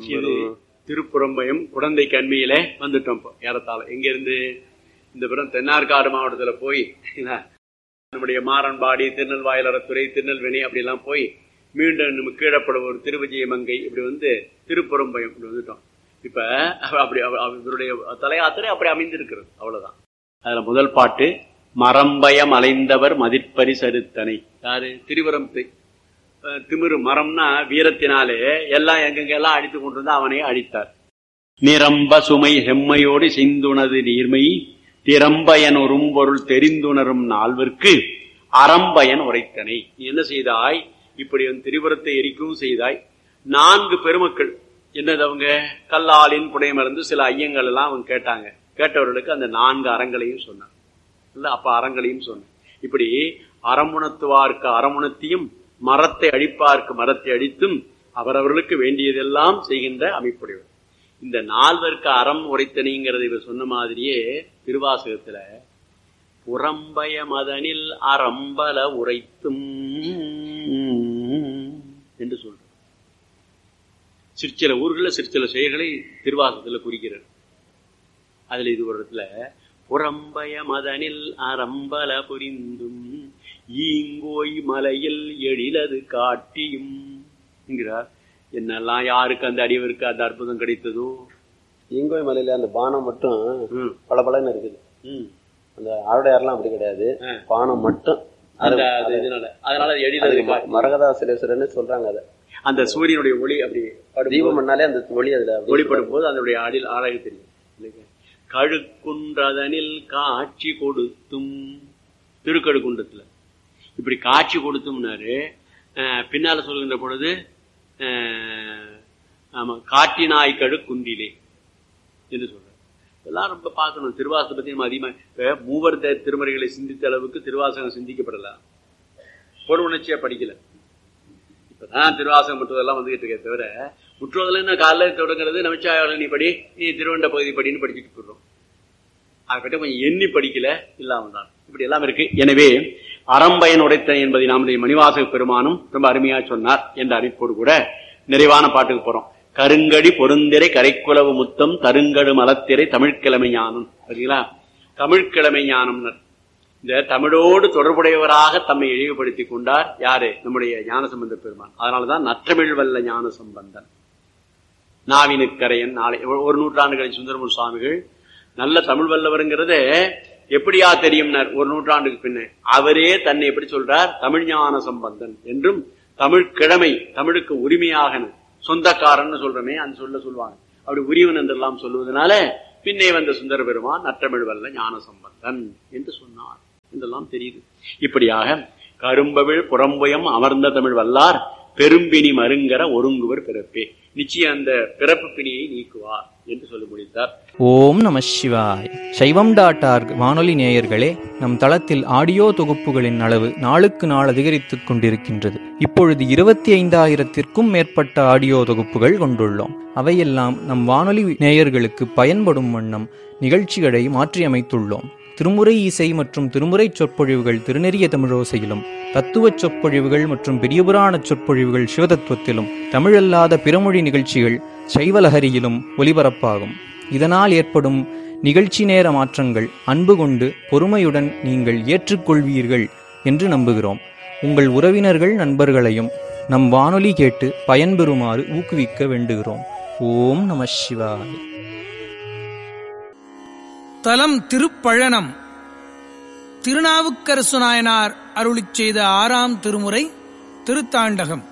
இது திருப்புறம்பயம் குழந்தை கண்மையில வந்துட்டோம் இப்போ ஏறத்தாழ எங்க இருந்து இந்த புறம் தென்னார்காடு மாவட்டத்துல போய் என்ன, நம்முடைய மாறன்பாடி திருநெல்வாயிலரத்துறை திருநெல்வேலி அப்படிலாம் போய் மீண்டும் நம்ம கீழப்படுவோர் திருவிஜயமங்கை இப்படி வந்து திருப்புறம்பயம் இப்படி வந்துட்டோம் இப்ப அப்படி அவ- அவ- இவருடைய தலையாத்திரை அப்படி அமைந்திருக்கிறது அவ்வளவுதான் அதுல முதல் பாட்டு மரம்பயம் அலைந்தவர் மதிப்பரி சருத்தனை யாரு திருவரம்பை அஹ் திமிரு மரம்னா வீரத்தினாலே எல்லாம் எங்கெங்கெல்லாம் அடித்து கொண்டு வந்து அவனை அழித்தார் நிரம்ப சுமை செம்மையோடு சிந்துணது நீர்மை திறம்பயன் பொருள் தெரிந்துணரும் நால்வர்க்கு அறம்பயன் உரைத்தனை நீ என்ன செய்தாய் இப்படி வந்து திரிபுரத்தை எரிக்கவும் செய்தாய் நான்கு பெருமக்கள் என்னது அவங்க கல்லாலின் புடையமர்ந்து சில ஐயங்கள் எல்லாம் அவங்க கேட்டாங்க கேட்டவர்களுக்கு அந்த நான்கு அறங்களையும் சொன்னான் இல்ல அப்ப அறங்களையும் சொன்னேன் இப்படி அறமுணத்துவார்க்கு அறமுணத்தையும் மரத்தை அழிப்பார்க்கு மரத்தை அழித்தும் அவரவர்களுக்கு வேண்டியதெல்லாம் செய்கின்ற அமைப்புடையவர் இந்த நால்வர்க்கு அறம் உரைத்தனிங்கிறது இவர் சொன்ன மாதிரியே திருவாசகத்துல புறம்பய மதனில் அறம்பல உரைத்தும் என்று சொல்ற சிற்சில ஊர்களில் சிற்சில செயல்களை திருவாசகத்துல குறிக்கிறார் அதுல இது ஒரு இடத்துல புறம்பய மதனில் அறம்பல புரிந்தும் ஈங்கோய் மலையில் எழிலது காட்டியும் என்கிறார் என்னெல்லாம் யாருக்கு அந்த அடிவருக்கு அந்த அற்புதம் கிடைத்ததோ ஈங்கோய் மலையில அந்த பானம் மட்டும் ம், பல பலன்னு இருக்குது ம். அந்த ஆருடையாரெல்லாம் அப்படி கிடையாது ஆ. பானம் மட்டும் அந்த அது இதனால அதனால அது எழிலது அது காட்டி மரகதாசிலேஸ்வரன்னு சொல்றாங்க அதை அந்த சூரியனுடைய ஒளி அப்படி படும்போது- தீபம் பண்ணாலே அந்த ஒளி அதுல அப்படியே ஒளிப்படும் போது அதனுடைய அடில் அழகு தெரியும் இல்லைங்க? கழுக்குன்றதனில் காட்சி கொடுத்தும் திருக்கழுக்குன்றத்துல இப்படி காட்சி கொடுத்தும்னாரு அஹ், பின்னால சொல்கின்ற பொழுது அஹ், ஆமா காட்டினாய் கழு குன்றிலே என்று சொல்ற இதெல்லாம் ரொம்ப பார்க்கணும் திருவாசகத்தை பத்தி நம்ம அதிகமா இப்ப மூவர் த- திருமறைகளை சிந்தித்த அளவுக்கு திருவாசகம் சிந்திக்கப்படல பொருள் உணர்ச்சியா படிக்கல இப்பதான் திருவாசகம் முற்றுவதெல்லாம் வந்துகிட்டு இருக்கே தவிர முற்றுவதில் என்ன காலைல தொடங்குறது நமச்சிவாயாளர் நீ படி நீ திருவண்ட பகுதி படின்னு படிச்சுட்டு போடுறோம் அதை பற்றி கொஞ்சம் எண்ணி படிக்கல இல்லாமல் தான் இப்படி எல்லாம் இருக்கு எனவே அறம்பயன் உடைத்த என்பதை நம்முடைய மணிவாசக பெருமானும் ரொம்ப அருமையா சொன்னார் என்ற அறிவிப்போடு கூட நிறைவான பாட்டுக்கு போறோம் கருங்கடி பொருந்திரை கரைக்குலவு முத்தம் தருங்கடு மலத்திரை தமிழ்க்கிழமை ஞானம் சரிங்களா தமிழ்க்கிழமை ஞானம்னர் இந்த தமிழோடு தொடர்புடையவராக தம்மை இழிவுபடுத்திக் கொண்டார் யாரு நம்முடைய ஞானசம்பந்த பெருமான் அதனாலதான் நற்றமிழ் வல்ல ஞான சம்பந்தன் நாவினுக்கரையன் நாளை ஒரு- ஒரு நூற்றாண்டு கழிச்சு சுந்தரமூர் சுவாமிகள் நல்ல தமிழ் வல்லவருங்கிறது எப்படியா தெரியும்னார் ஒரு நூற்றாண்டுக்கு பின்ன அவரே தன்னை எப்படி சொல்றார் தமிழ் ஞான சம்பந்தன் என்றும் தமிழ் கிழமை தமிழுக்கு உரிமையாக சொந்தக்காரன் சொல்றமே அந்த சொல்ல சொல்லுவாங்க அப்படி உரியவன் என்றெல்லாம் சொல்லுவதனால பின்னே வந்த சுந்தர பெருமான் நற்றமிழ் வல்ல ஞான சம்பந்தன் என்று சொன்னார் என்றெல்லாம் தெரியுது இப்படியாக கரும்பவிழ் புறம்புயம் அமர்ந்த தமிழ் வல்லார் பெரும்பினி மருங்கர ஒருங்குவர் பிறப்பே நிச்சயம் அந்த பிறப்பு பிணியை நீக்குவார் என்று சொல்லி முடித்தார் ஓம் நம சிவாய் சைவம் டாட் ஆர்க் வானொலி நேயர்களே நம் தளத்தில் ஆடியோ தொகுப்புகளின் அளவு நாளுக்கு நாள் அதிகரித்துக் கொண்டிருக்கின்றது இப்பொழுது இருபத்தி ஐந்தாயிரத்திற்கும் மேற்பட்ட ஆடியோ தொகுப்புகள் கொண்டுள்ளோம் அவையெல்லாம் நம் வானொலி நேயர்களுக்கு பயன்படும் வண்ணம் நிகழ்ச்சிகளை மாற்றியமைத்துள்ளோம் திருமுறை இசை மற்றும் திருமுறை சொற்பொழிவுகள் திருநெறிய தமிழோசையிலும் தத்துவச் சொற்பொழிவுகள் மற்றும் பெரியபுராண சொற்பொழிவுகள் சிவதத்துவத்திலும் தமிழல்லாத பிறமொழி நிகழ்ச்சிகள் சைவலஹரியிலும் ஒலிபரப்பாகும் இதனால் ஏற்படும் நிகழ்ச்சி நேர மாற்றங்கள் அன்பு கொண்டு பொறுமையுடன் நீங்கள் ஏற்றுக்கொள்வீர்கள் என்று நம்புகிறோம் உங்கள் உறவினர்கள் நண்பர்களையும் நம் வானொலி கேட்டு பயன்பெறுமாறு ஊக்குவிக்க வேண்டுகிறோம் ஓம் நம சிவாய் தலம் திருப்பழனம் திருநாவுக்கரசு நாயனார் அருளிச் செய்த ஆறாம் திருமுறை திருத்தாண்டகம்